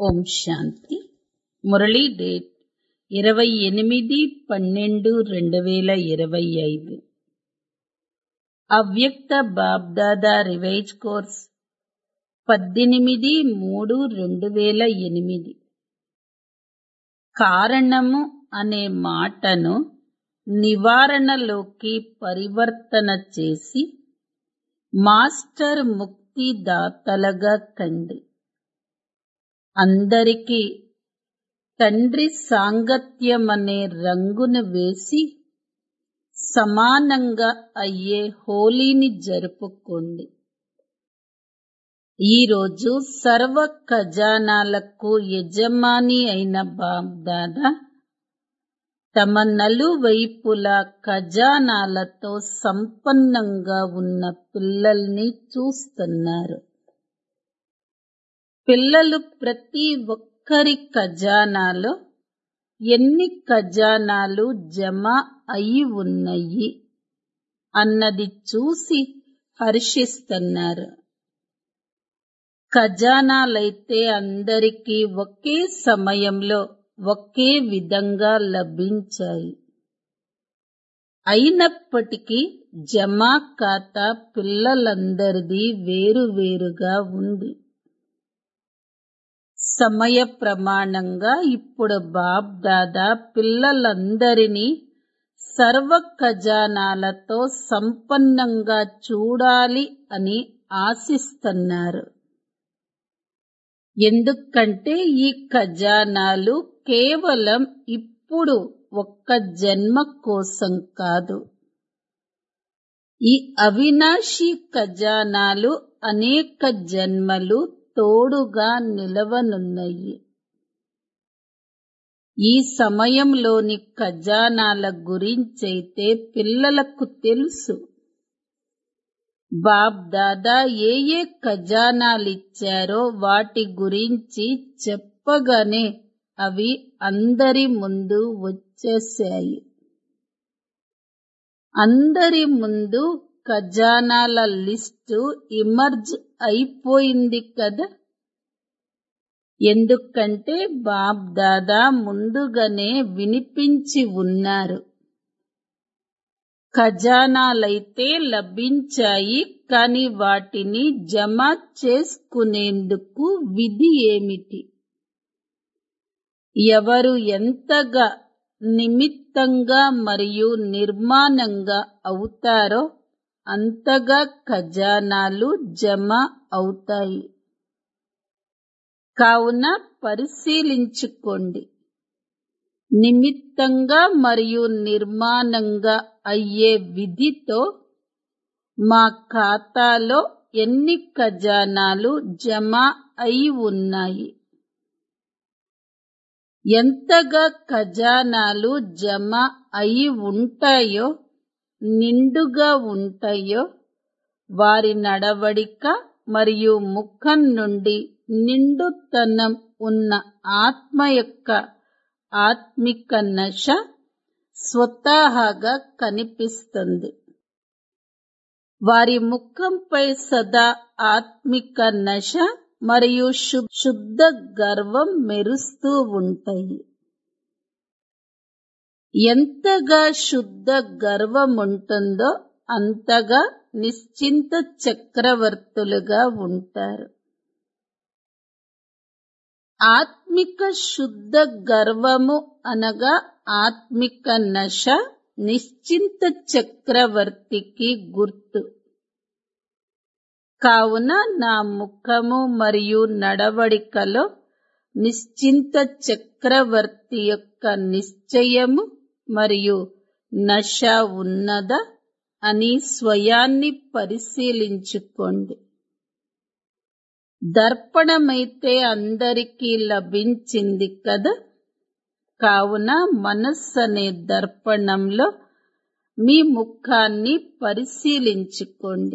ఓం శాంతి Murali date ఇరవై ఎనిమిది పన్నెండు రెండు వేల ఇరవై ఐదు అవ్యక్త బాబ్దాదా రివైజ్ కోర్స్ పద్దెనిమిది మూడు రెండు వేల ఎనిమిది కారణము అనే మాటను నివారణలోకి పరివర్తన చేసి మాస్టర్ ముక్తిదాతలుగా కండి అందరికీ తండ్రి సాంగత్యం అనే రంగును వేసి సమానంగా అయ్యే హోలీని జరుపుకోండి ఈరోజు సర్వ ఖజానాలకు యజమాని అయిన బాబ్దాదా తమ నలువైపులా ఖజానాలతో సంపన్నంగా ఉన్న పిల్లల్ని చూస్తున్నారు పిల్లలు ప్రతి ఒక్కరి ఖజానాలో ఎన్ని ఖజానాలు జమ అయి ఉన్నాయి అన్నది చూసి హర్షిస్తున్నారు ఖజానాలైతే అందరికీ ఒకే సమయంలో ఒకే విధంగా లభించాయి అయినప్పటికీ జమా ఖాతా పిల్లలందరిది వేరువేరుగా ఉంది సమయ ప్రమాణంగా ఇప్పుడు బాబ్ దాదా పిల్లలందరినీ సర్వ ఖజానాలతో సంపన్నంగా చూడాలి అని ఆశిస్తున్నారు ఎందుకంటే ఈ ఖజానాలు కేవలం ఇప్పుడు ఒక్క జన్మ కోసం కాదు ఈ అవినాశి ఖజానాలు అనేక జన్మలు తోడుగా నిలవనున్నాయి ఈ సమయంలోని ఖజానాల గురించైతే పిల్లలకు తెలుసు బాబ్ దాదా ఏ ఏ ఖజానాలిచ్చారో వాటి గురించి చెప్పగానే అవి అందరి ముందు వచ్చేసాయి అందరి ముందు ఖజానాల లిస్టు ఇమర్జ్ అయిపోయింది కదా ఎందుకంటే బాబ్ దాదా ముందుగానే వినిపించి ఉన్నారు ఖజానాలైతే లభించాయి కాని వాటిని జమ చేసుకునేందుకు విధి ఏమిటి ఎవరు ఎంతగా నిమిత్తంగా మరియు నిర్మాణంగా అవుతారో అంతగా ఖజానాలు జమ అవుతాయి కావున పరిశీలించుకోండి నిమిత్తంగా మరియు నిర్మాణంగా అయ్యే విధితో మా ఖాతాలో ఎన్ని ఖజానాలు జమ అయి ఉన్నాయి ఎంతగా ఖజానాలు జమ అయి ఉంటాయో నిండుగా ఉంటాయో వారి నడవడిక మరియు ముఖం నుండి నిండుతనం ఉన్న ఆత్మ యొక్క ఆత్మిక నశ స్వతహాగా కనిపిస్తుంది వారి ముఖంపై సదా ఆత్మిక నశ మరియు శుద్ధ గర్వం మెరుస్తూ ఉంటాయి ఎంతగా శుద్ధ గర్వం ఉంటుందో అంతగా నిశ్చింత చక్రవర్తులుగా ఉంటారు ఆత్మిక శుద్ధ గర్వము అనగా ఆత్మిక నశ నిశ్చింత చక్రవర్తికి గుర్తు కావున నా ముఖము మరియు నడవడికలో నిశ్చింత చక్రవర్తి యొక్క నిశ్చయము మరియు నశ ఉన్నదా అని స్వయాన్ని పరిశీలించుకోండి దర్పణమైతే అందరికీ లభించింది కదా కావున మనస్సు అనే దర్పణంలో మీ ముఖాన్ని పరిశీలించుకోండి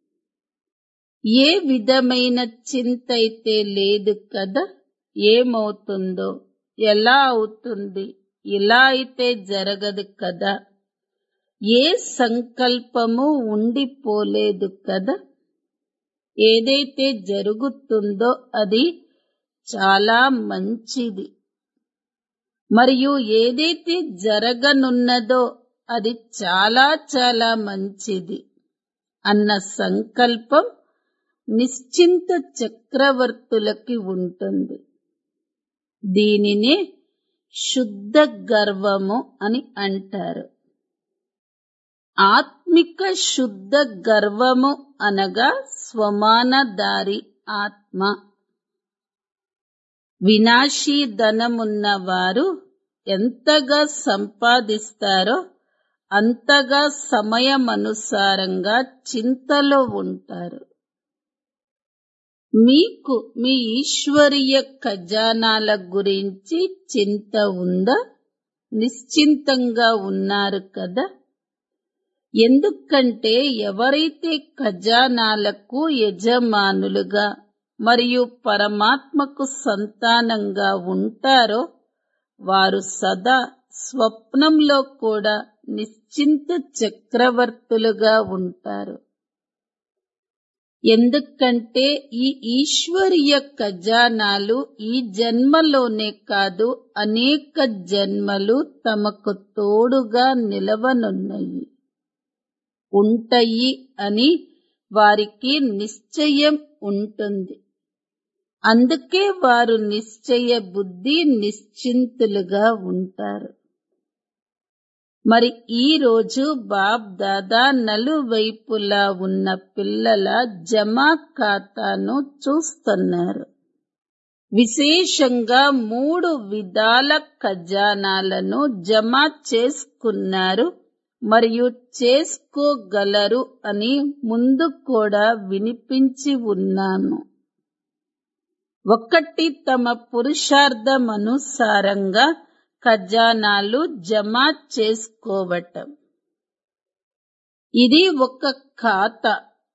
ఏ విధమైన చింత అయితే లేదు కదా ఏమవుతుందో ఎలా అవుతుంది ఇలా అయితే జరగదు కదా ఏ సంకల్పము ఉండిపోలేదు కదా ఏదైతే జరుగుతుందో అది చాలా మంచిది మరియు ఏదైతే జరగనున్నదో అది చాలా చాలా మంచిది అన్న సంకల్పం నిశ్చింత చక్రవర్తులకి ఉంటుంది దీనినే శుద్ధ గర్వము అని అంటారు ఆత్మిక శుద్ధ గర్వము అనగా స్వమానదారి ఆత్మ వినాశీ ధనమున్న వారు ఎంతగా సంపాదిస్తారో అంతగా సమయమనుసారంగా చింతలో ఉంటారు మీకు మీ ఈశ్వరీయ ఖజానాల గురించి చింత ఉందా నిశ్చింతంగా ఉన్నారు కదా ఎందుకంటే ఎవరైతే ఖజానాలకు యజమానులుగా మరియు పరమాత్మకు సంతానంగా ఉంటారో వారు సదా స్వప్నంలో కూడా నిశ్చింత చక్రవర్తులుగా ఉంటారు ఎందుకంటే ఈ ఈశ్వరీయ ఖజానాలు ఈ జన్మలోనే కాదు అనేక జన్మలు తమకు తోడుగా నిలవనున్నాయి ఉంటాయి అని వారికి నిశ్చయం ఉంటుంది అందుకే వారు నిశ్చయ బుద్ధి నిశ్చింతులుగా ఉంటారు మరి ఈ రోజు బాబ్ దాదా నలువైపులా ఉన్న పిల్లల జమా ఖాతాను చూస్తున్నారు విశేషంగా మూడు విధాల ఖజానాలను జమ చేసుకున్నారు మరియు చేసుకోగలరు అని ముందు కూడా వినిపించి ఉన్నాను ఒకటి తమ పురుషార్థమనుసారంగా ఖజానాలు జమ చేసుకోవటం ఇది ఒక ఖాతా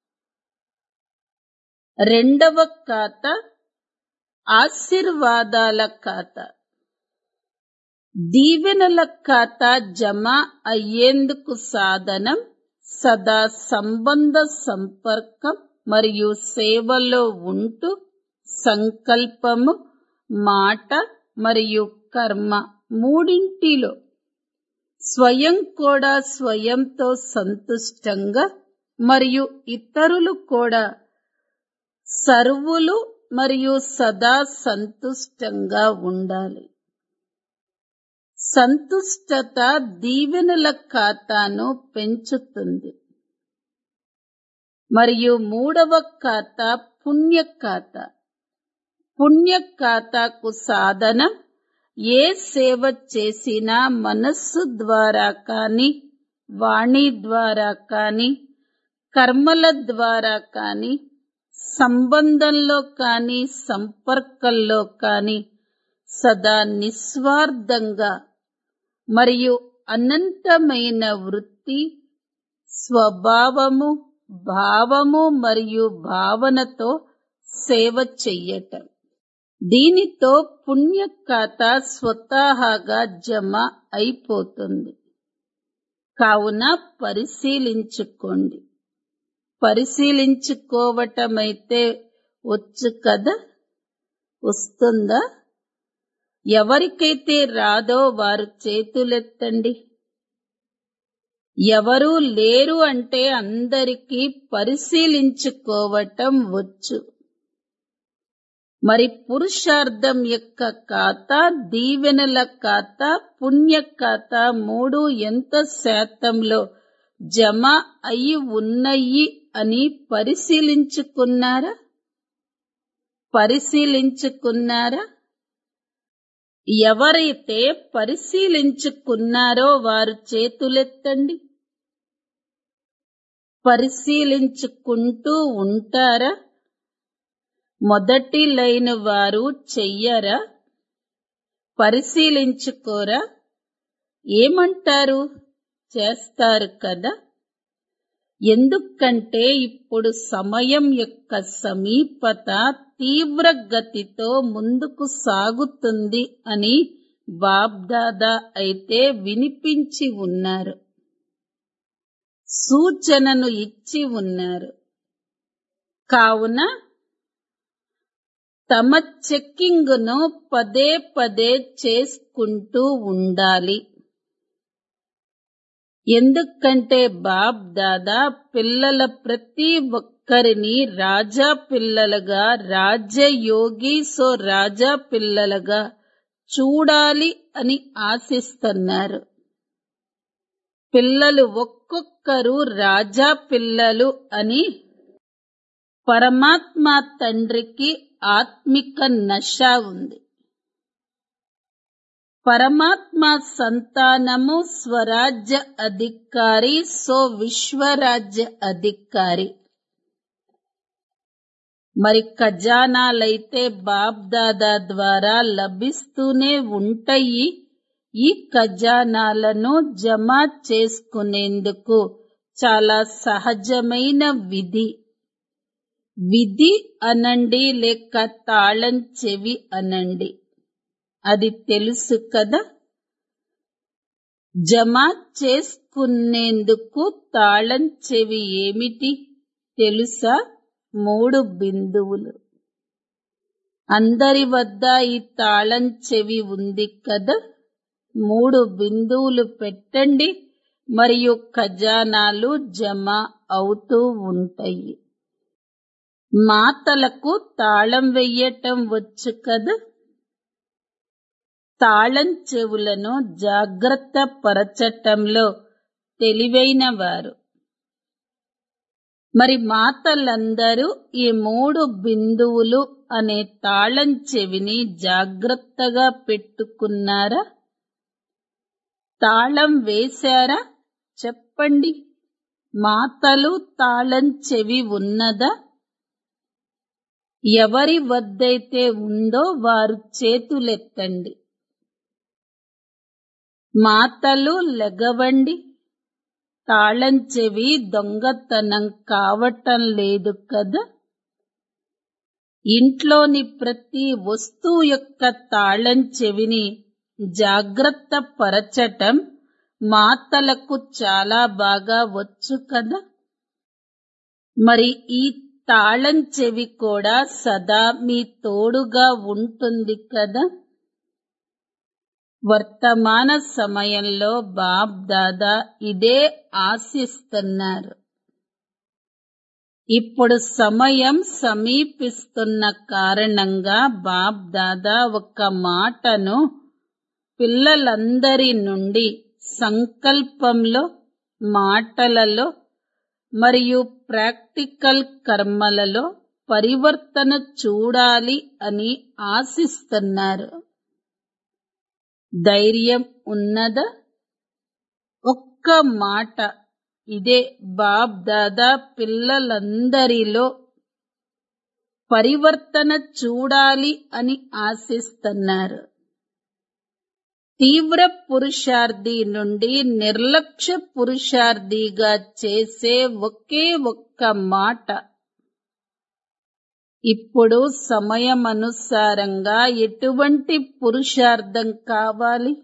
రెండవ ఖాతా ఆశీర్వాదాల ఖాతా దీవెనల ఖాతా జమ అయ్యేందుకు సాధనం సదా సంబంధ సంపర్కం మరియు సేవలో ఉంటూ సంకల్పము మాట మరియు కర్మ మూడింటిలో స్వయం కూడా స్వయంతో సంతుష్టంగా మరియు ఇతరులు కూడా సర్వులు మరియు సదా సంతుష్టంగా ఉండాలి సంతుష్టత దీవెనల ఖాతాను పెంచుతుంది మరియు మూడవ ఖాతా పుణ్య ఖాతా పుణ్య ఖాతాకు సాధనం ఏ సేవ చేసినా మనస్సు ద్వారా కాని వాణి ద్వారా కాని కర్మల ద్వారా కాని సంబంధంలో కాని సంపర్కంలో కాని సదా నిస్వార్థంగా మరియు అనంతమైన వృత్తి స్వభావము భావము మరియు భావనతో సేవ చెయ్యటం దీనితో పుణ్య ఖాతా స్వతహాగా జమ అయిపోతుంది కావున పరిశీలించుకోండి పరిశీలించుకోవటమైతే వచ్చు కదా వస్తుందా ఎవరికైతే రాదో వారు చేతులెత్తండి ఎవరూ లేరు అంటే అందరికీ పరిశీలించుకోవటం వచ్చు మరి పురుషార్థం యొక్క ఖాతా దీవెనల ఖాతా పుణ్య ఖాతా మూడు ఎంత శాతంలో జమ అయి ఉన్నాయి అని పరిశీలించుకున్నారా పరిశీలించుకున్నారా ఎవరైతే పరిశీలించుకున్నారో వారు చేతులెత్తండి పరిశీలించుకుంటూ ఉంటారా మొదటి లైన్ వారు చెయ్యరా పరిశీలించుకోరా ఏమంటారు చేస్తారు కదా ఎందుకంటే ఇప్పుడు సమయం యొక్క సమీపత తీవ్ర గతితో ముందుకు సాగుతుంది అని బాబ్దాదా అయితే వినిపించి ఉన్నారు సూచనను ఇచ్చి ఉన్నారు కావున తమ చెక్కింగ్ను పదే పదే చేసుకుంటూ ఉండాలి ఎందుకంటే బాబ్ దాదా పిల్లల ప్రతి ఒక్కరిని రాజా పిల్లలుగా రాజయోగి సో రాజా పిల్లలుగా చూడాలి అని ఆశిస్తున్నారు పిల్లలు ఒక్కొక్కరు రాజా పిల్లలు అని పరమాత్మ తండ్రికి ఆత్మిక నశ ఉంది పరమాత్మ సంతానము స్వరాజ్య అధికారి సో విశ్వరాజ్య అధికారి మరి ఖజానాలైతే బాబ్ దాదా ద్వారా లభిస్తూనే ఉంటాయి ఈ ఖజానాలను జమ చేసుకునేందుకు చాలా సహజమైన విధి విధి అనండి లేక తాళం చెవి అనండి అది తెలుసు కదా జమ చేసుకునేందుకు తాళం చెవి ఏమిటి తెలుసా మూడు బిందువులు అందరి వద్ద ఈ తాళం చెవి ఉంది కదా మూడు బిందువులు పెట్టండి మరియు ఖజానాలు జమ అవుతూ ఉంటాయి మాతలకు తాళం వెయ్యటం వచ్చు కదా తాళం చెవులను జాగ్రత్త పరచటంలో తెలివైన వారు మరి మాతలందరూ ఈ మూడు బిందువులు అనే తాళం చెవిని జాగ్రత్తగా పెట్టుకున్నారా తాళం వేశారా చెప్పండి మాతలు తాళం చెవి ఉన్నదా ఎవరి వద్దైతే ఉందో వారు చేతులెత్తండి మాతలు లెగవండి తాళం చెవి దొంగతనం కావటం లేదు కదా ఇంట్లోని ప్రతి వస్తువు యొక్క తాళం చెవిని జాగ్రత్త పరచటం మాతలకు చాలా బాగా వచ్చు కదా మరి ఈ తాళం చెవి కూడా సదా మీ తోడుగా ఉంటుంది కదా వర్తమాన సమయంలో బాబ్ దాదా ఇదే ఆశిస్తున్నారు ఇప్పుడు సమయం సమీపిస్తున్న కారణంగా బాబ్ దాదా ఒక మాటను పిల్లలందరి నుండి సంకల్పంలో మాటలలో మరియు ప్రాక్టికల్ కర్మలలో పరివర్తన చూడాలి అని ఆశిస్తున్నారు ధైర్యం ఉన్నదా ఒక్క మాట ఇదే బాబ్ దాదా పిల్లలందరిలో పరివర్తన చూడాలి అని ఆశిస్తున్నారు తీవ్ర పురుషార్థి నుండి నిర్లక్ష్య పురుషార్థిగా చేసే ఒకే ఒక్క మాట ఇప్పుడు సమయమనుసారంగా ఎటువంటి పురుషార్థం కావాలి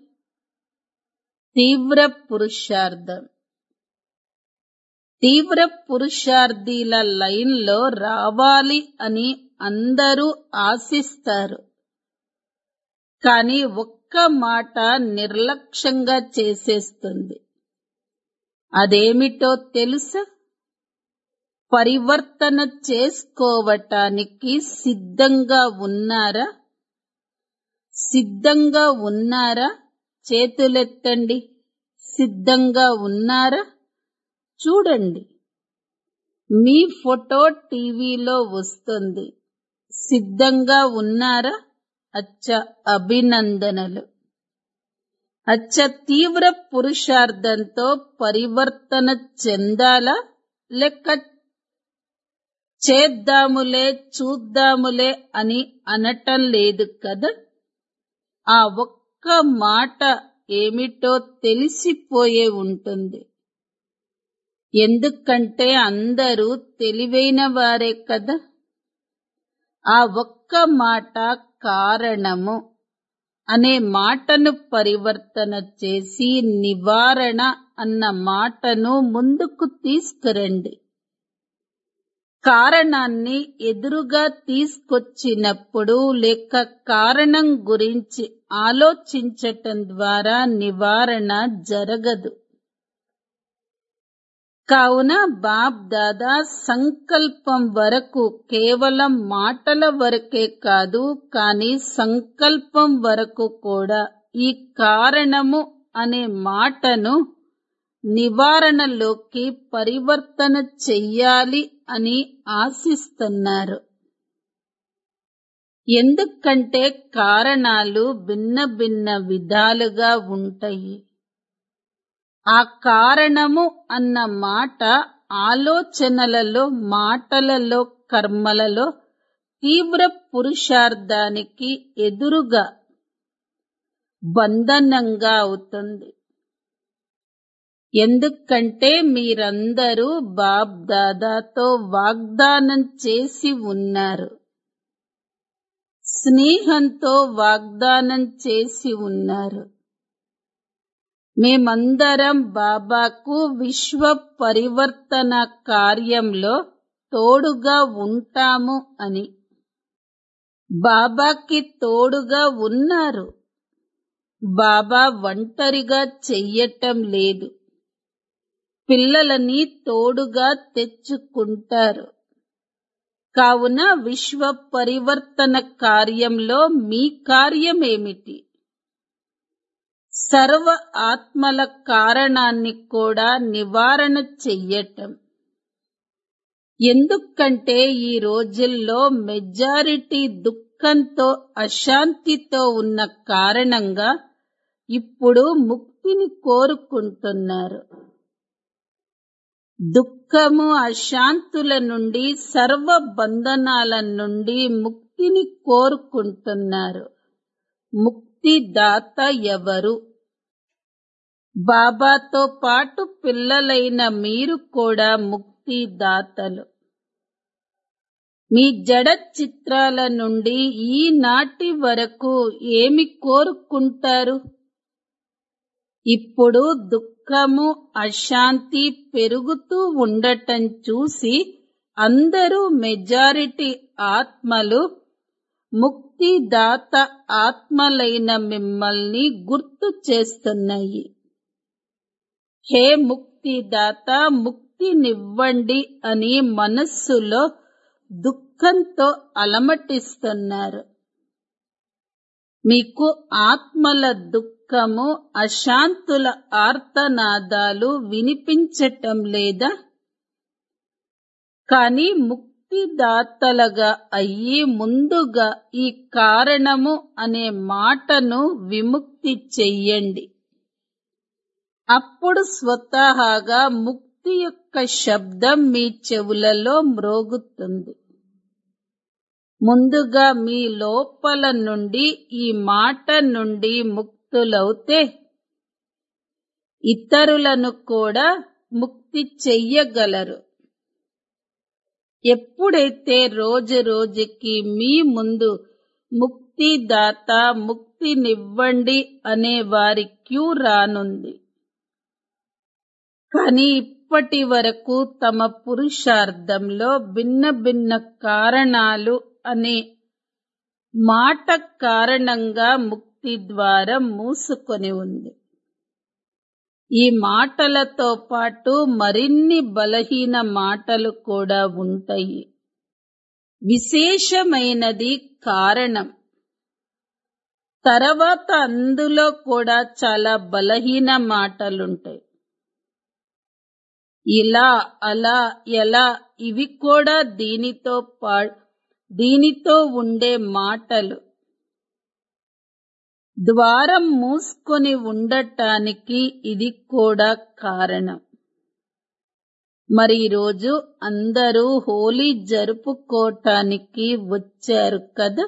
తీవ్ర పురుషార్థం తీవ్ర పురుషార్థిల లైన్లో రావాలి అని అందరూ ఆశిస్తారు కానీ ఒక్క మాట నిర్లక్ష్యంగా చేసేస్తుంది అదేమిటో తెలుసా పరివర్తన చేసుకోవటానికి సిద్ధంగా ఉన్నారా సిద్ధంగా ఉన్నారా చేతులెత్తండి సిద్ధంగా ఉన్నారా చూడండి మీ ఫోటో టీవీలో వస్తుంది సిద్ధంగా ఉన్నారా అచ్చ అభినందనలు అచ్చ తీవ్ర పురుషార్థంతో పరివర్తన చెందాలా లేక చేద్దాములే చూద్దాములే అని అనటం లేదు కదా ఆ ఒక్క మాట ఏమిటో తెలిసిపోయే ఉంటుంది ఎందుకంటే అందరూ తెలివైన వారే కదా ఆ ఒక్క మాట కారణము అనే మాటను పరివర్తన చేసి నివారణ అన్న మాటను ముందుకు తీసుకురండి కారణాన్ని ఎదురుగా తీసుకొచ్చినప్పుడు లేక కారణం గురించి ఆలోచించటం ద్వారా నివారణ జరగదు కావున బాప్ దాదా సంకల్పం వరకు కేవలం మాటల వరకే కాదు కానీ సంకల్పం వరకు కూడా ఈ కారణము అనే మాటను నివారణలోకి పరివర్తన చెయ్యాలి అని ఆశిస్తున్నారు ఎందుకంటే కారణాలు భిన్న భిన్న విధాలుగా ఉంటాయి ఆ కారణము అన్న మాట ఆలోచనలలో మాటలలో కర్మలలో తీవ్ర పురుషార్థానికి ఎదురుగా బంధనంగా అవుతుంది ఎందుకంటే మీరందరూ బాబ్ దాదాతో వాగ్దానం చేసి ఉన్నారు స్నేహంతో వాగ్దానం చేసి ఉన్నారు మేమందరం బాబాకు విశ్వ పరివర్తన కార్యంలో తోడుగా ఉంటాము అని బాబాకి తోడుగా ఉన్నారు బాబా ఒంటరిగా చెయ్యటం లేదు పిల్లలని తోడుగా తెచ్చుకుంటారు కావున విశ్వ పరివర్తన కార్యంలో మీ కార్యమేమిటి సర్వ ఆత్మల కారణాన్ని కూడా నివారణ చెయ్యటం ఎందుకంటే ఈ రోజుల్లో మెజారిటీ దుఃఖంతో అశాంతితో ఉన్న కారణంగా ఇప్పుడు ముక్తిని కోరుకుంటున్నారు దుఃఖము అశాంతుల నుండి సర్వ బంధనాల నుండి ముక్తిని కోరుకుంటున్నారు ముక్తిదాత ఎవరు బాబాతో పాటు పిల్లలైన మీరు కూడా ముక్తిదాతలు మీ జడ చిత్రాల నుండి ఈనాటి వరకు ఏమి కోరుకుంటారు ఇప్పుడు దుఃఖము అశాంతి పెరుగుతూ ఉండటం చూసి అందరూ మెజారిటీ ఆత్మలు ముక్తిదాత ఆత్మలైన మిమ్మల్ని గుర్తు చేస్తున్నాయి హే ముక్తిదాత ముక్తినివ్వండి అని మనస్సులో దుఃఖంతో అలమటిస్తున్నారు మీకు ఆత్మల దుఃఖము అశాంతుల ఆర్తనాదాలు వినిపించటం లేదా కాని ముక్తిదాతలుగా అయ్యి ముందుగా ఈ కారణము అనే మాటను విముక్తి చెయ్యండి అప్పుడు స్వతహాగా ముక్తి యొక్క శబ్దం మీ చెవులలో మ్రోగుతుంది ముందుగా మీ లోపల నుండి ఈ మాట నుండి ముక్తులవుతే ఇతరులను కూడా ముక్తి చెయ్యగలరు ఎప్పుడైతే రోజు రోజుకి మీ ముందు ముక్తిదాత ముక్తినివ్వండి అనే వారి క్యూ రానుంది కానీ ఇప్పటి వరకు తమ పురుషార్థంలో భిన్న భిన్న కారణాలు అనే మాట కారణంగా ముక్తి ద్వారం మూసుకొని ఉంది ఈ మాటలతో పాటు మరిన్ని బలహీన మాటలు కూడా ఉంటాయి విశేషమైనది కారణం తర్వాత అందులో కూడా చాలా బలహీన మాటలుంటాయి ఇలా అలా ఎలా ఇవి కూడా దీనితో పా దీనితో ఉండే మాటలు ద్వారం మూసుకొని ఉండటానికి ఇది కూడా కారణం మరి ఈరోజు అందరూ హోలీ జరుపుకోటానికి వచ్చారు కదా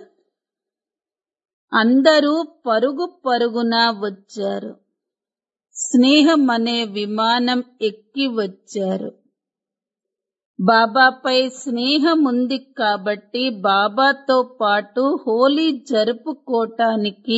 అందరూ పరుగు పరుగున వచ్చారు స్నేహం అనే విమానం ఎక్కి వచ్చారు బాబాపై స్నేహం ఉంది కాబట్టి బాబాతో పాటు హోలీ జరుపుకోటానికి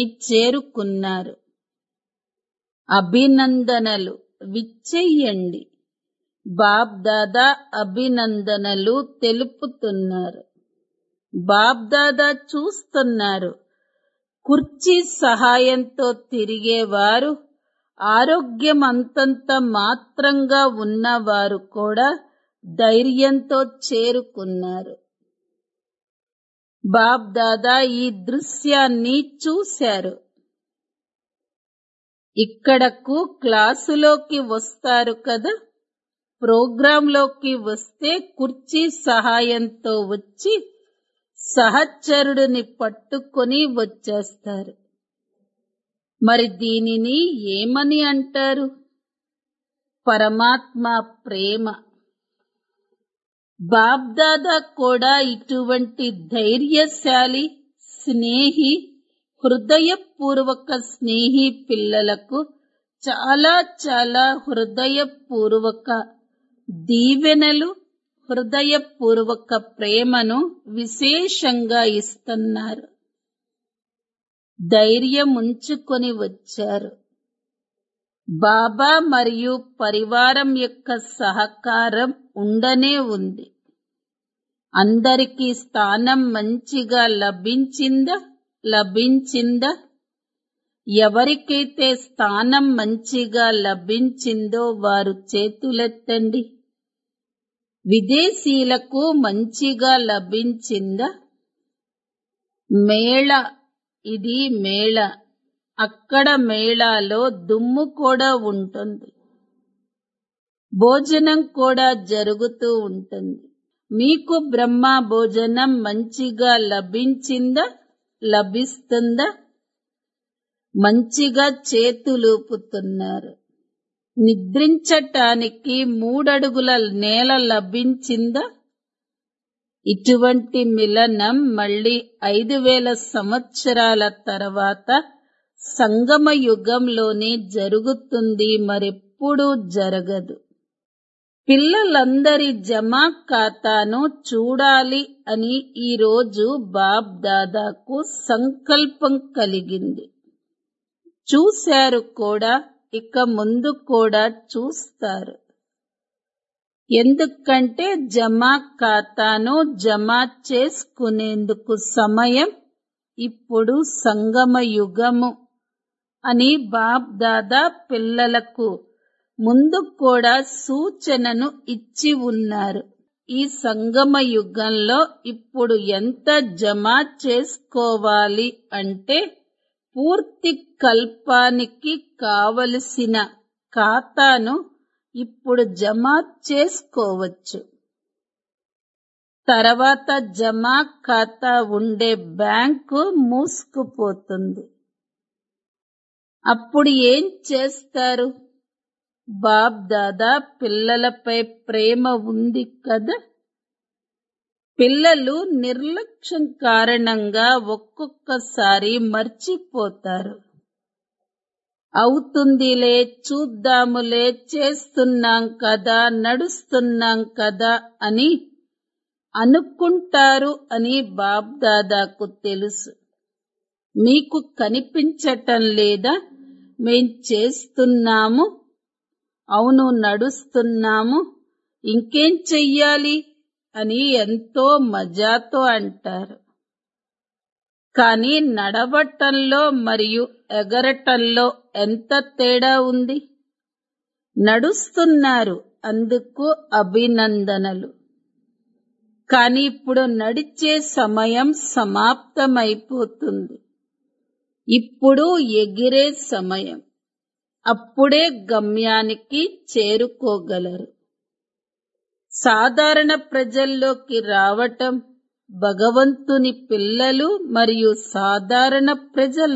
చేరుకున్నారు అభినందనలు విచ్చెయ్యండి బాబ్ దాదా అభినందనలు తెలుపుతున్నారు బాబ్ దాదా చూస్తున్నారు కుర్చీ సహాయంతో తిరిగేవారు ఆరోగ్యం అంతంత మాత్రంగా ఉన్నవారు కూడా ధైర్యంతో చేరుకున్నారు బాబ్ దాదా ఈ దృశ్యాన్ని చూశారు ఇక్కడకు క్లాసులోకి వస్తారు కదా ప్రోగ్రాంలోకి వస్తే కుర్చీ సహాయంతో వచ్చి సహచరుడిని పట్టుకొని వచ్చేస్తారు మరి దీనిని ఏమని అంటారు పరమాత్మ ప్రేమ బాబ్దాదా కూడా ఇటువంటి ధైర్యశాలి స్నేహి హృదయపూర్వక స్నేహి పిల్లలకు చాలా చాలా హృదయపూర్వక దీవెనలు హృదయపూర్వక ప్రేమను విశేషంగా ఇస్తున్నారు ధైర్యం ఉంచుకొని వచ్చారు బాబా మరియు పరివారం యొక్క సహకారం ఉండనే ఉంది అందరికీ స్థానం మంచిగా లభించిందా లభించిందా ఎవరికైతే స్థానం మంచిగా లభించిందో వారు చేతులెత్తండి విదేశీయులకు మంచిగా లభించిందా మేళ ఇది మేళ అక్కడ మేళాలో దుమ్ము కూడా ఉంటుంది భోజనం కూడా జరుగుతూ ఉంటుంది మీకు బ్రహ్మ భోజనం మంచిగా లభించిందా లభిస్తుందా మంచిగా చేతులూపుతున్నారు నిద్రించటానికి మూడడుగుల నేల లభించిందా ఇటువంటి మిలనం మళ్ళీ ఐదు వేల సంవత్సరాల తర్వాత సంగమ యుగంలోనే జరుగుతుంది మరెప్పుడూ జరగదు పిల్లలందరి జమా ఖాతాను చూడాలి అని ఈరోజు బాబ్ దాదాకు సంకల్పం కలిగింది చూశారు కూడా ఇక ముందు కూడా చూస్తారు ఎందుకంటే జమా ఖాతాను జమా చేసుకునేందుకు సమయం ఇప్పుడు సంగమ యుగము అని బాబ్ దాదా పిల్లలకు ముందు కూడా సూచనను ఇచ్చి ఉన్నారు ఈ సంగమ యుగంలో ఇప్పుడు ఎంత జమా చేసుకోవాలి అంటే పూర్తి కల్పానికి కావలసిన ఖాతాను ఇప్పుడు జమా చేసుకోవచ్చు తర్వాత జమా ఖాతా ఉండే బ్యాంకు మూసుకుపోతుంది అప్పుడు ఏం చేస్తారు బాబ్ దాదా పిల్లలపై ప్రేమ ఉంది కదా పిల్లలు నిర్లక్ష్యం కారణంగా ఒక్కొక్కసారి మర్చిపోతారు అవుతుందిలే చూద్దాములే చేస్తున్నాం కదా నడుస్తున్నాం కదా అని అనుకుంటారు అని బాబ్దాదాకు తెలుసు మీకు కనిపించటం లేదా మేం చేస్తున్నాము అవును నడుస్తున్నాము ఇంకేం చెయ్యాలి అని ఎంతో మజాతో అంటారు కానీ నడవటంలో మరియు ఎగరటంలో ఎంత తేడా ఉంది నడుస్తున్నారు అందుకు అభినందనలు కానీ ఇప్పుడు నడిచే సమయం సమాప్తమైపోతుంది ఇప్పుడు ఎగిరే సమయం అప్పుడే గమ్యానికి చేరుకోగలరు సాధారణ ప్రజల్లోకి రావటం భగవంతుని పిల్లలు మరియు సాధారణ ప్రజల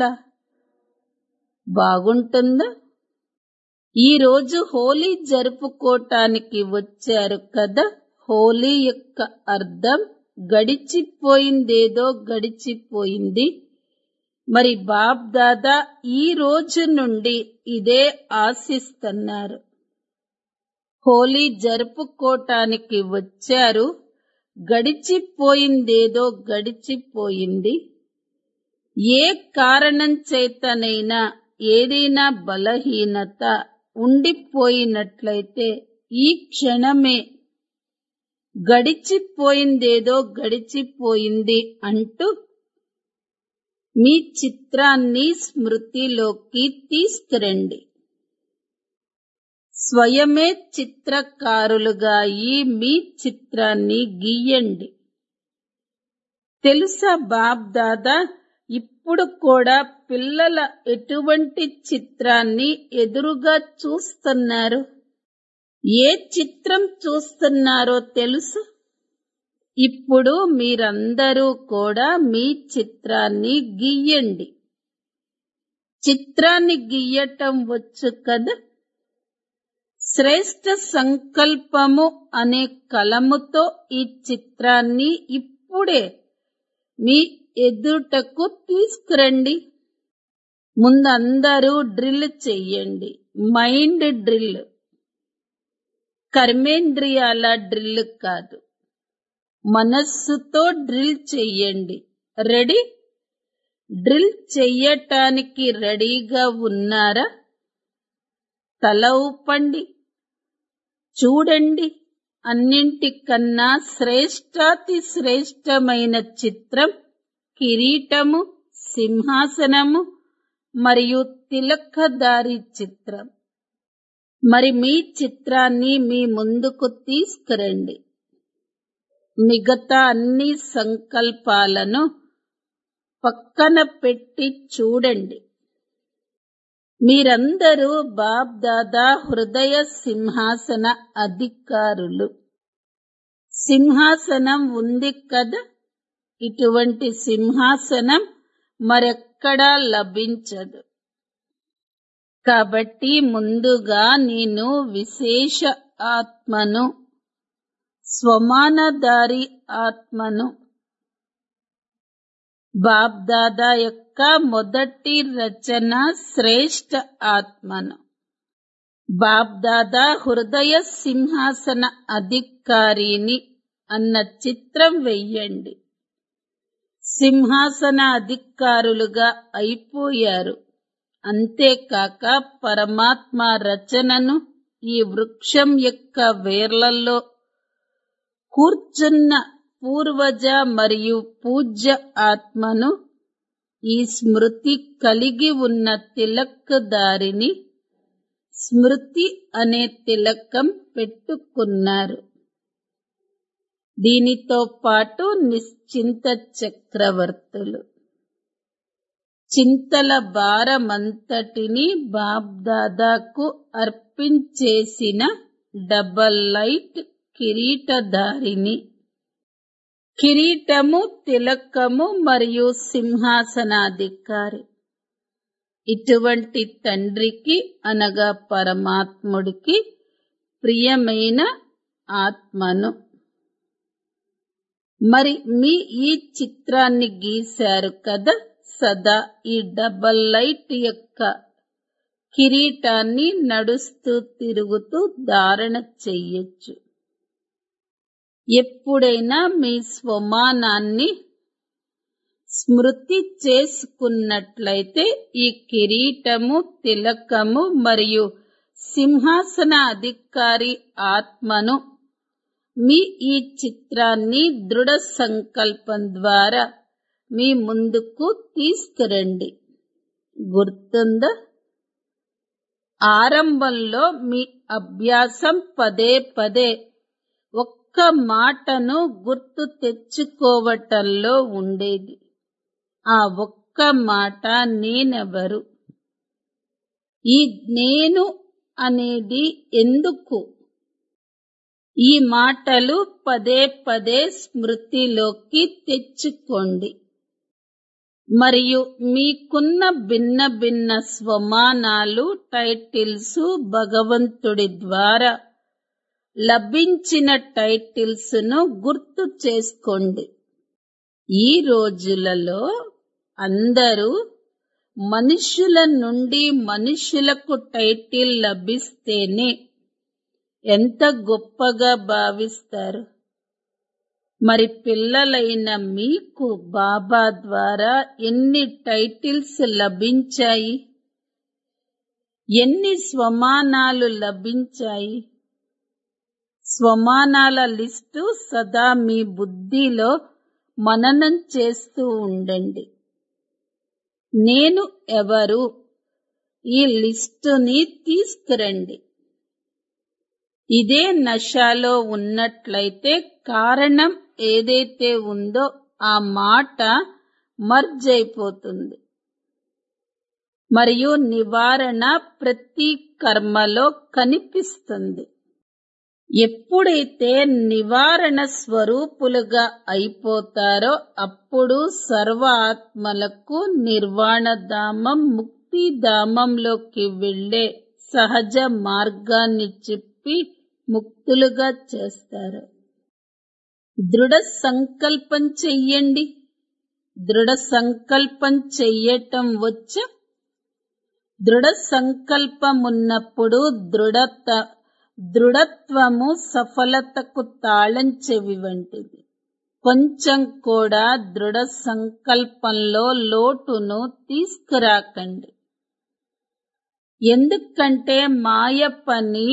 బాగుంటుందా ఈ రోజు హోలీ జరుపుకోటానికి వచ్చారు కదా హోలీ యొక్క అర్థం గడిచిపోయిందేదో గడిచిపోయింది మరి బాప్ దాదా ఈ రోజు నుండి ఇదే ఆశిస్తున్నారు హోలీ జరుపుకోటానికి వచ్చారు గడిచిపోయిందేదో గడిచిపోయింది ఏ కారణం చేతనైనా ఏదైనా బలహీనత ఉండిపోయినట్లయితే ఈ క్షణమే గడిచిపోయిందేదో గడిచిపోయింది అంటూ మీ చిత్రాన్ని స్మృతిలోకి తీసుకురండి స్వయమే చిత్రకారులుగా ఈ మీ చిత్రాన్ని గీయండి తెలుసా బాబ్ దాదా ఇప్పుడు కూడా పిల్లల ఎటువంటి చిత్రాన్ని ఎదురుగా చూస్తున్నారు ఏ చిత్రం చూస్తున్నారో తెలుసు ఇప్పుడు మీరందరూ కూడా మీ చిత్రాన్ని గీయండి చిత్రాన్ని గీయటం వచ్చు కదా శ్రేష్ట సంకల్పము అనే కలముతో ఈ చిత్రాన్ని ఇప్పుడే మీ ఎదుటకు తీసుకురండి ముందందరూ డ్రిల్ చెయ్యండి మైండ్ డ్రిల్ కర్మేంద్రియాల డ్రిల్ కాదు మనస్సుతో డ్రిల్ చెయ్యండి రెడీ డ్రిల్ చెయ్యటానికి రెడీగా ఉన్నారా తల ఊపండి చూడండి అన్నింటికన్నా శ్రేష్టాతి శ్రేష్టమైన చిత్రం కిరీటము సింహాసనము మరియు తిలకదారి చిత్రం మరి మీ చిత్రాన్ని మీ ముందుకు తీసుకురండి మిగతా అన్ని సంకల్పాలను పక్కన పెట్టి చూడండి మీరందరూ బాబ్ దాదా హృదయ సింహాసన అధికారులు సింహాసనం ఉంది కదా ఇటువంటి సింహాసనం మరెక్కడా లభించదు కాబట్టి ముందుగా నేను విశేష ఆత్మను స్వమానదారి ఆత్మను బాబ్దాదా యొక్క మొదటి రచన శ్రేష్ఠ ఆత్మను బాబ్దాదా హృదయ సింహాసన అధికారిని అన్న చిత్రం వెయ్యండి సింహాసన అధికారులుగా అయిపోయారు అంతేకాక పరమాత్మ రచనను ఈ వృక్షం యొక్క వేర్లలో కూర్చున్న పూర్వజ మరియు పూజ్య ఆత్మను ఈ స్మృతి కలిగి ఉన్న తిలక్ దారిని స్మృతి అనే తిలకం పెట్టుకున్నారు దీనితో పాటు నిశ్చింత చక్రవర్తులు చింతల భారమంతటిని బాబ్దాదాకు అర్పించేసిన డబల్ లైట్ కిరీటధారిని కిరీటము తిలకము మరియు సింహాసనాధికారి ఇటువంటి తండ్రికి అనగా పరమాత్ముడికి ప్రియమైన ఆత్మను మరి మీ ఈ చిత్రాన్ని గీశారు కదా సదా ఈ డబల్ లైట్ యొక్క కిరీటాన్ని నడుస్తూ తిరుగుతూ ధారణ చెయ్యొచ్చు ఎప్పుడైనా మీ స్వమానాన్ని స్మృతి చేసుకున్నట్లయితే ఈ కిరీటము తిలకము మరియు సింహాసన అధికారి ఆత్మను మీ ఈ చిత్రాన్ని దృఢ సంకల్పం ద్వారా మీ ముందుకు తీసుకురండి గుర్తుందా ఆరంభంలో మీ అభ్యాసం పదే పదే ఒక్క మాటను గుర్తు తెచ్చుకోవటంలో ఉండేది ఆ ఒక్క మాట నేనెవరు ఈ నేను అనేది ఎందుకు ఈ మాటలు పదే పదే స్మృతిలోకి తెచ్చుకోండి మరియు మీకున్న భిన్న భిన్న స్వమానాలు టైటిల్స్ భగవంతుడి ద్వారా లభించిన టైటిల్స్ ను గుర్తు చేసుకోండి ఈ రోజులలో అందరూ మనుషుల నుండి మనుషులకు టైటిల్ లభిస్తేనే ఎంత గొప్పగా భావిస్తారు మరి పిల్లలైన మీకు బాబా ద్వారా ఎన్ని టైటిల్స్ లభించాయి ఎన్ని స్వమానాలు లభించాయి స్వమానాల లిస్టు సదా మీ బుద్ధిలో మననం చేస్తూ ఉండండి నేను ఎవరు ఈ లిస్టుని తీసుకురండి ఇదే నశాలో ఉన్నట్లయితే కారణం ఏదైతే ఉందో ఆ మాట మర్జ్ అయిపోతుంది మరియు నివారణ ప్రతి కర్మలో కనిపిస్తుంది ఎప్పుడైతే నివారణ స్వరూపులుగా అయిపోతారో అప్పుడు సర్వ ఆత్మలకు నిర్వాణధామం ముక్తిధామంలోకి వెళ్లే సహజ మార్గాన్ని చెప్పి ముక్తులుగా చేస్తారు దృఢ సంకల్పం చెయ్యండి దృఢ సంకల్పం చెయ్యటం వచ్చా దృఢ సంకల్పం ఉన్నప్పుడు దృఢత దృఢత్వము సఫలతకు తాళం చెవి వంటిది కొంచెం కూడా దృఢ సంకల్పంలో లోటును తీసుకురాకండి ఎందుకంటే మాయ పని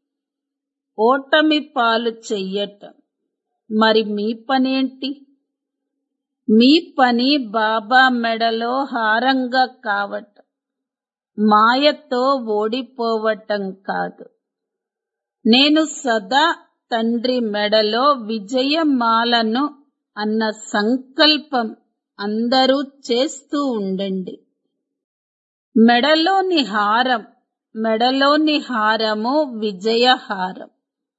ఓటమి పాలు చెయ్యటం మరి మీ పనేంటి మీ పని బాబా మెడలో హారంగా కావటం మాయతో ఓడిపోవటం కాదు నేను సదా తండ్రి మెడలో విజయమాలను అన్న సంకల్పం అందరూ చేస్తూ ఉండండి మెడలోని హారం మెడలోని హారము విజయహారం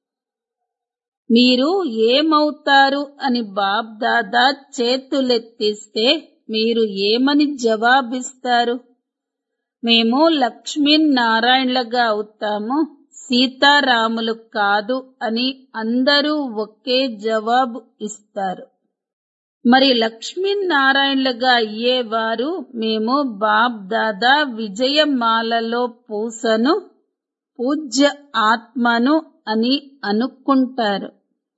మీరు ఏమవుతారు అని బాబ్ దాదా చేతులెత్తిస్తే మీరు ఏమని జవాబిస్తారు మేము లక్ష్మీనారాయణలుగా అవుతాము సీతారాములు కాదు అని అందరూ ఒకే జవాబు ఇస్తారు మరి లక్ష్మీనారాయణలుగా అయ్యేవారు మేము బాబ్ దాదా విజయమాలలో పూసను పూజ్య ఆత్మను అని అనుకుంటారు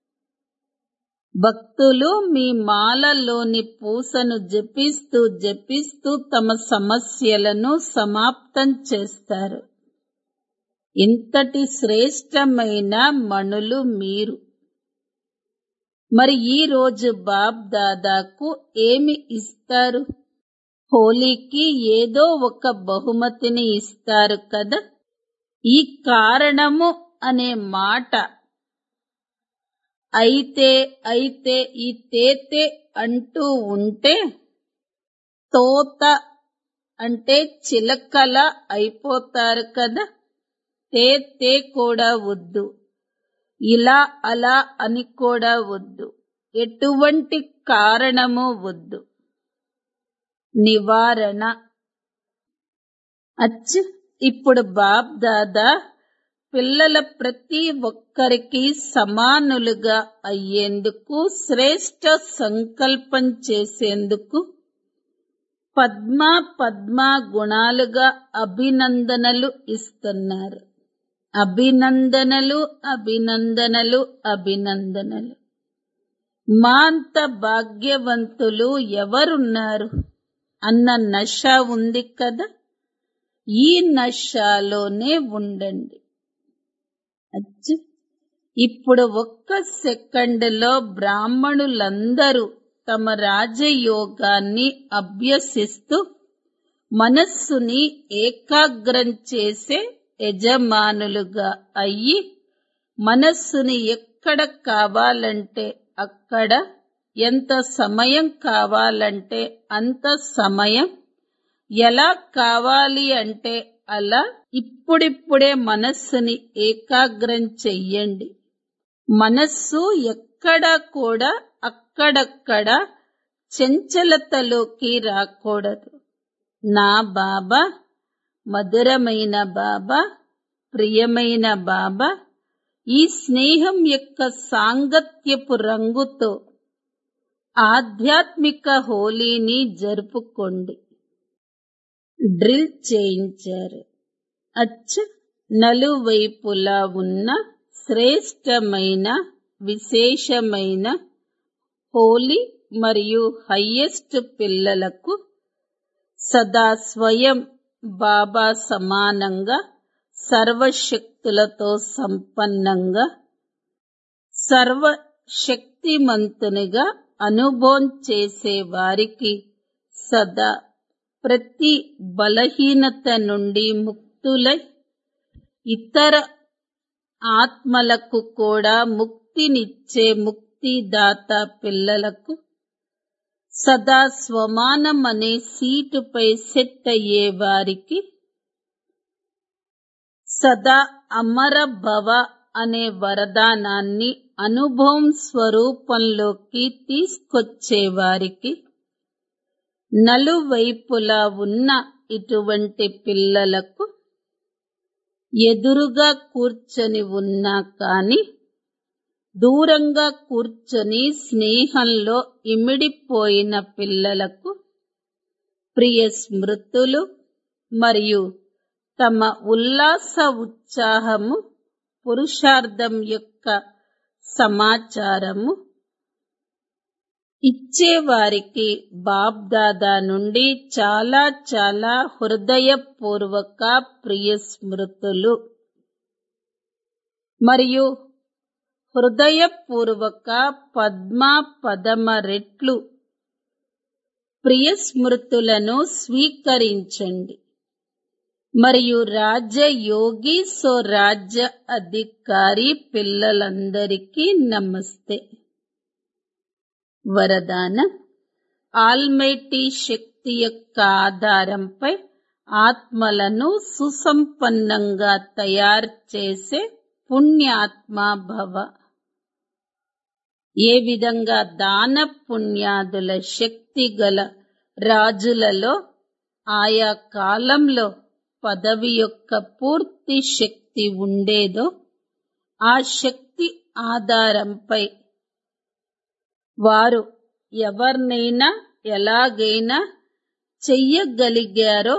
భక్తులు మీ మాలలోని పూసను జపిస్తూ జపిస్తూ తమ సమస్యలను సమాప్తం చేస్తారు ఇంతటి శ్రేష్టమైన మణులు మీరు మరి ఈ రోజు బాబ్ దాదాకు ఏమి ఇస్తారు హోలీకి ఏదో ఒక బహుమతిని ఇస్తారు కదా ఈ కారణము అనే మాట అయితే అయితే ఈ తేతే అంటూ ఉంటే తోత అంటే చిలకల అయిపోతారు కదా తే తే కూడా వద్దు ఇలా అలా అని కూడా వద్దు ఎటువంటి కారణము వద్దు నివారణ అచ్చ ఇప్పుడు బాబ్ దాదా పిల్లల ప్రతి ఒక్కరికి సమానులుగా అయ్యేందుకు శ్రేష్ట సంకల్పం చేసేందుకు పద్మ పద్మ గుణాలుగా అభినందనలు ఇస్తున్నారు అభినందనలు అభినందనలు అభినందనలు మా అంత భాగ్యవంతులు ఎవరున్నారు అన్న నష ఉంది కదా ఈ నషాలోనే ఉండండి అచ్చ ఇప్పుడు ఒక్క సెకండ్లో బ్రాహ్మణులందరూ తమ రాజయోగాన్ని అభ్యసిస్తూ మనస్సుని ఏకాగ్రం చేసే యజమానులుగా అయ్యి మనస్సుని ఎక్కడ కావాలంటే అక్కడ ఎంత సమయం కావాలంటే అంత సమయం ఎలా కావాలి అంటే అలా ఇప్పుడిప్పుడే మనస్సుని ఏకాగ్రం చెయ్యండి మనస్సు ఎక్కడా కూడా అక్కడక్కడ చంచలతలోకి రాకూడదు నా బాబా మధురమైన బాబా ప్రియమైన బాబా ఈ స్నేహం యొక్క సాంగత్యపు రంగుతో ఆధ్యాత్మిక హోలీని జరుపుకోండి డ్రిల్ చేయించారు అచ్చ నలువైపులా ఉన్న శ్రేష్టమైన విశేషమైన హోలీ మరియు హయ్యెస్ట్ పిల్లలకు సదా స్వయం బాబా సమానంగా సర్వశక్తులతో సంపన్నంగా సర్వ శక్తిమంతునిగా అనుభవం చేసే వారికి సదా ప్రతి బలహీనత నుండి ముక్తులై ఇతర ఆత్మలకు కూడా ముక్తినిచ్చే ముక్తిదాత పిల్లలకు సదా స్వమానం అనే సీటుపై సెట్ అయ్యే వారికి సదా అమర భవ అనే వరదానాన్ని అనుభవం స్వరూపంలోకి తీసుకొచ్చే వారికి నలువైపులా ఉన్న ఇటువంటి పిల్లలకు ఎదురుగా కూర్చొని ఉన్నా కాని దూరంగా కూర్చొని స్నేహంలో ఇమిడిపోయిన పిల్లలకు ప్రియ స్మృతులు మరియు తమ ఉల్లాస ఉత్సాహము పురుషార్థం యొక్క సమాచారము ఇచ్చేవారికి బాబ్దాదా నుండి చాలా చాలా హృదయపూర్వక ప్రియ స్మృతులు మరియు హృదయపూర్వక పద్మా పదమ రెట్లు ప్రియ స్మృతులను స్వీకరించండి మరియు రాజయోగి సో రాజ్య అధికారి పిల్లలందరికీ నమస్తే వరదానం ఆల్మైటీ శక్తి యొక్క ఆధారంపై ఆత్మలను సుసంపన్నంగా తయారు చేసే పుణ్యాత్మా భవ ఏ విధంగా దాన పుణ్యాదుల శక్తి గల రాజులలో ఆయా కాలంలో పదవి యొక్క పూర్తి శక్తి ఉండేదో ఆ శక్తి ఆధారంపై వారు ఎవరినైనా ఎలాగైనా చెయ్యగలిగారో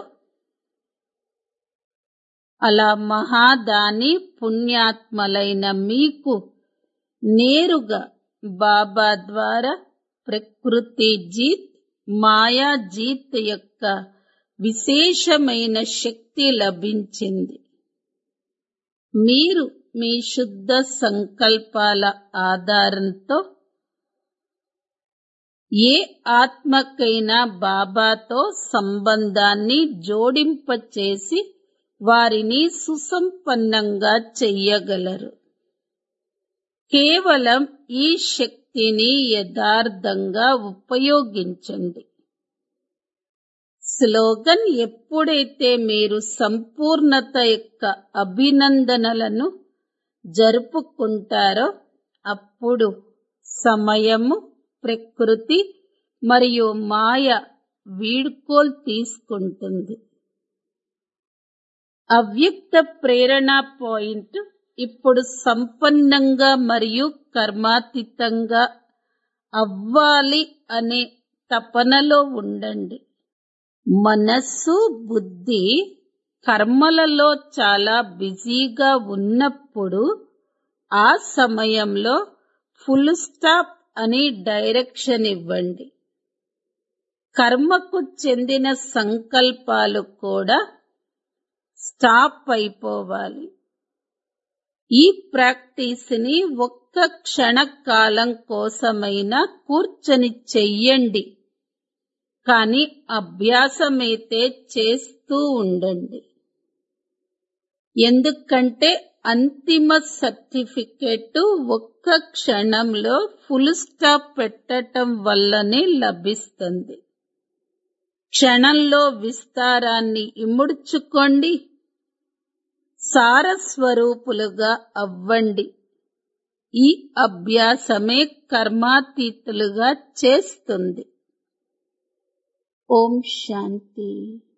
అలా మహాదాని పుణ్యాత్మలైన మీకు నేరుగా బాబా ద్వారా ప్రకృతి జీత్ మాయా జీత్ యొక్క విశేషమైన శక్తి లభించింది మీరు మీ శుద్ధ సంకల్పాల ఆధారంతో ఏ ఆత్మకైనా బాబాతో సంబంధాన్ని జోడింపచేసి వారిని సుసంపన్నంగా చెయ్యగలరు కేవలం ఈ శక్తిని యథార్థంగా ఉపయోగించండి స్లోగన్ ఎప్పుడైతే మీరు సంపూర్ణత యొక్క అభినందనలను జరుపుకుంటారో అప్పుడు సమయము ప్రకృతి మరియు మాయ వీడ్కోల్ తీసుకుంటుంది అవ్యక్త ప్రేరణ పాయింట్ ఇప్పుడు సంపన్నంగా మరియు కర్మాతీతంగా అవ్వాలి అనే తపనలో ఉండండి మనస్సు బుద్ధి కర్మలలో చాలా బిజీగా ఉన్నప్పుడు ఆ సమయంలో ఫుల్ స్టాప్ అని డైరెక్షన్ ఇవ్వండి కర్మకు చెందిన సంకల్పాలు కూడా స్టాప్ అయిపోవాలి ఈ ప్రాక్టీస్ ని ఒక్క క్షణకాలం కోసమైనా కూర్చొని చెయ్యండి కానీ అభ్యాసమైతే చేస్తూ ఉండండి ఎందుకంటే అంతిమ సర్టిఫికెట్ ఒక్క క్షణంలో ఫుల్ స్టాప్ పెట్టటం వల్లనే లభిస్తుంది క్షణంలో విస్తారాన్ని ఇముడ్చుకోండి సారస్వరూపులుగా అవ్వండి ఈ అభ్యాసమే కర్మాతీతులుగా చేస్తుంది ఓం శాంతి